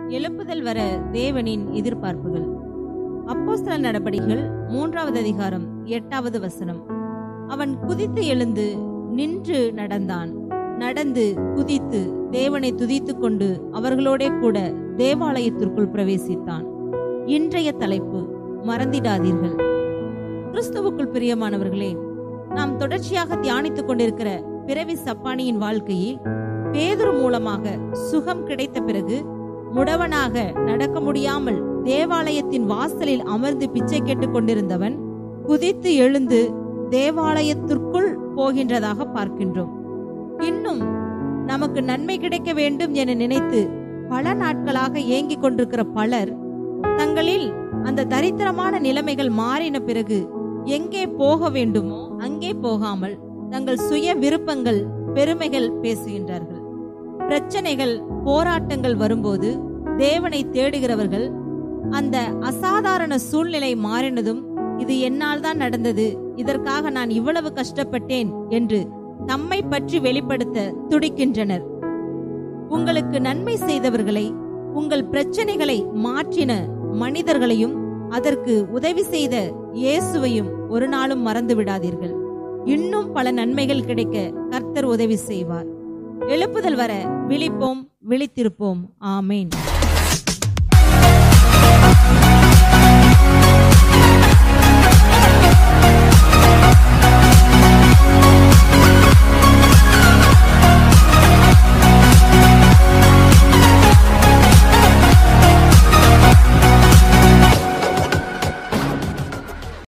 எழுப்புதல் வர தேவனின் எதிர்பார்ப்புகள் அப்போஸ்தல நடபடிகள் மூன்றாவது அதிகாரம் எட்டாவது வசனம் அவன் குதித்து எழுந்து நின்று நடந்தான் நடந்து குதித்து தேவனை துதித்துக் கொண்டு அவர்களோடே கூட தேவாலயத்திற்குள் பிரவேசித்தான் இன்றைய தலைப்பு மறந்திடாதீர்கள் கிறிஸ்துவுக்குள் பிரியமானவர்களே நாம் தொடர்ச்சியாக தியானித்துக் கொண்டிருக்கிற பிறவி சப்பானியின் வாழ்க்கையில் பேதுரு மூலமாக சுகம் கிடைத்த பிறகு முடவனாக நடக்க முடியாமல் தேவாலயத்தின் வாசலில் அமர்ந்து பிச்சை கேட்டுக் கொண்டிருந்தவன் குதித்து எழுந்து தேவாலயத்திற்குள் போகின்றதாக பார்க்கின்றோம் இன்னும் நமக்கு நன்மை கிடைக்க வேண்டும் என நினைத்து பல நாட்களாக ஏங்கிக் கொண்டிருக்கிற பலர் தங்களில் அந்த தரித்திரமான நிலைமைகள் மாறின பிறகு எங்கே போக வேண்டுமோ அங்கே போகாமல் தங்கள் சுய விருப்பங்கள் பெருமைகள் பேசுகின்றார்கள் பிரச்சனைகள் போராட்டங்கள் வரும்போது தேவனை தேடுகிறவர்கள் அந்த அசாதாரண சூழ்நிலை மாறினதும் இது என்னால் தான் நடந்தது இதற்காக நான் இவ்வளவு கஷ்டப்பட்டேன் என்று தம்மை பற்றி வெளிப்படுத்த துடிக்கின்றனர் உங்களுக்கு நன்மை செய்தவர்களை உங்கள் பிரச்சனைகளை மாற்றின மனிதர்களையும் அதற்கு உதவி செய்த இயேசுவையும் ஒரு நாளும் மறந்து விடாதீர்கள் இன்னும் பல நன்மைகள் கிடைக்க கர்த்தர் உதவி செய்வார் எழுப்புதல் வர விழிப்போம் விழித்திருப்போம் ஆமேன்